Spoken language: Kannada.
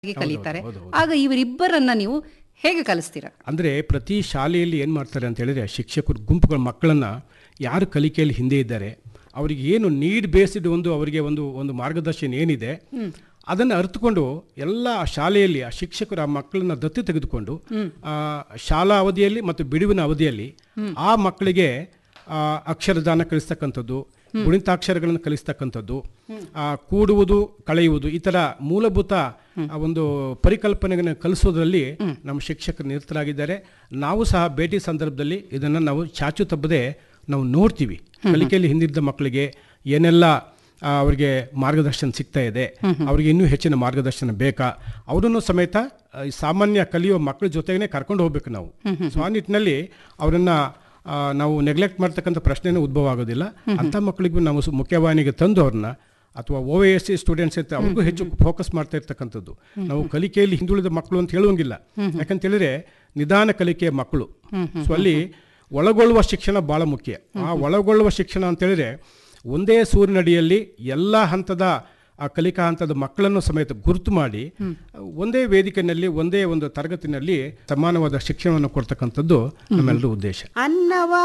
ಕಲಿತಾರೆ ಆಗ ಇವರಿಬ್ಬರನ್ನ ನೀವು ಹೇಗೆ ಕಲಿಸ್ತೀರಾ ಅಂದರೆ ಪ್ರತಿ ಶಾಲೆಯಲ್ಲಿ ಏನು ಮಾಡ್ತಾರೆ ಅಂತ ಹೇಳಿದ್ರೆ ಶಿಕ್ಷಕರು ಗುಂಪುಗಳ ಮಕ್ಕಳನ್ನು ಯಾರು ಕಲಿಕೆಯಲ್ಲಿ ಹಿಂದೆ ಇದ್ದಾರೆ ಅವರಿಗೆ ಏನು ನೀಡ್ ಬೇಸ್ಡ್ ಒಂದು ಅವರಿಗೆ ಒಂದು ಒಂದು ಮಾರ್ಗದರ್ಶನ ಏನಿದೆ ಅದನ್ನು ಅರ್ಥಕೊಂಡು ಎಲ್ಲ ಶಾಲೆಯಲ್ಲಿ ಆ ಶಿಕ್ಷಕರು ಆ ಮಕ್ಕಳನ್ನ ದತ್ತು ತೆಗೆದುಕೊಂಡು ಆ, ಶಾಲಾ ಅವಧಿಯಲ್ಲಿ ಮತ್ತು ಬಿಡುವಿನ ಅವಧಿಯಲ್ಲಿ ಆ ಮಕ್ಕಳಿಗೆ ಆ, ಅಕ್ಷರದಾನ ಕಲಿಸ್ತಕ್ಕಂಥದ್ದು ಗುಣಿತಾಕ್ಷರಗಳನ್ನು ಕಲಿಸ್ತಕ್ಕಂಥದ್ದು ಆ, ಕೂಡುವುದು ಕಳೆಯುವುದು ಈ ಥರ ಮೂಲಭೂತ ಆ ಒಂದು ಪರಿಕಲ್ಪನೆಗಳನ್ನು ಕಲಿಸೋದ್ರಲ್ಲಿ ನಮ್ಮ ಶಿಕ್ಷಕರು ನಿರತರಾಗಿದ್ದಾರೆ ನಾವು ಸಹ ಭೇಟಿ ಸಂದರ್ಭದಲ್ಲಿ ಇದನ್ನು ನಾವು ಚಾಚು ತಪ್ಪದೆ ನಾವು ನೋಡ್ತೀವಿ ಕಲಿಕೆಯಲ್ಲಿ ಹಿಂದಿದ್ದ ಮಕ್ಕಳಿಗೆ ಏನೆಲ್ಲ ಆ, ಅವರಿಗೆ ಮಾರ್ಗದರ್ಶನ ಸಿಗ್ತಾ ಇದೆ ಅವರಿಗೆ ಇನ್ನೂ ಹೆಚ್ಚಿನ ಮಾರ್ಗದರ್ಶನ ಬೇಕಾ ಅವರನ್ನು ಸಮೇತ ಆ, ಈ ಸಾಮಾನ್ಯ ಕಲಿಯುವ ಮಕ್ಕಳ ಜೊತೆಗೇ ಕರ್ಕೊಂಡು ಹೋಗ್ಬೇಕು ನಾವು ಸೊ ಆ ನಿಟ್ಟಿನಲ್ಲಿ ಅವರನ್ನ ಆ, ನಾವು ನೆಗ್ಲೆಕ್ಟ್ ಮಾಡ್ತಕ್ಕಂಥ ಪ್ರಶ್ನೆನೂ ಉದ್ಭವ ಆಗೋದಿಲ್ಲ ಅಂಥ ಮಕ್ಕಳಿಗೂ ನಾವು ಸು- ಮುಖ್ಯವಾಹಿನಿಗೆ ತಂದು ಅವ್ರನ್ನ ಅಥವಾ ಓ ಎಸ್ ಸಿ ಸ್ಟೂಡೆಂಟ್ಸ್ ಇರ್ತಾರೆ ಅವ್ರಿಗೂ ಹೆಚ್ಚು ಫೋಕಸ್ ಮಾಡ್ತಾ ಇರ್ತಕ್ಕಂಥದ್ದು ನಾವು ಕಲಿಕೆಯಲ್ಲಿ ಹಿಂದುಳಿದ ಮಕ್ಕಳು ಅಂತ ಹೇಳುವಂಗಿಲ್ಲ ಯಾಕಂತ ಹೇಳಿದ್ರೆ ನಿಧಾನ ಕಲಿಕೆಯ ಮಕ್ಕಳು ಸೊ ಅಲ್ಲಿ ಒಳಗೊಳ್ಳುವ ಶಿಕ್ಷಣ ಭಾಳ ಮುಖ್ಯ ಆ ಒಳಗೊಳ್ಳುವ ಶಿಕ್ಷಣ ಅಂತ ಹೇಳಿದ್ರೆ ಒಂದೇ ಸೂರಿನಡಿಯಲ್ಲಿ ಎಲ್ಲ ಹಂತದ ಆ ಕಲಿಕಾ ಹಂತದ ಮಕ್ಕಳನ್ನು ಸಮೇತ ಗುರುತು ಮಾಡಿ ಒಂದೇ ವೇದಿಕೆಯಲ್ಲಿ ಒಂದೇ ಒಂದು ತರಗತಿನಲ್ಲಿ ಸಮಾನವಾದ ಶಿಕ್ಷಣವನ್ನು ಕೊಡ್ತಕ್ಕಂಥದ್ದು ನಮ್ಮೆಲ್ಲರ ಉದ್ದೇಶ ಅನ್ನವ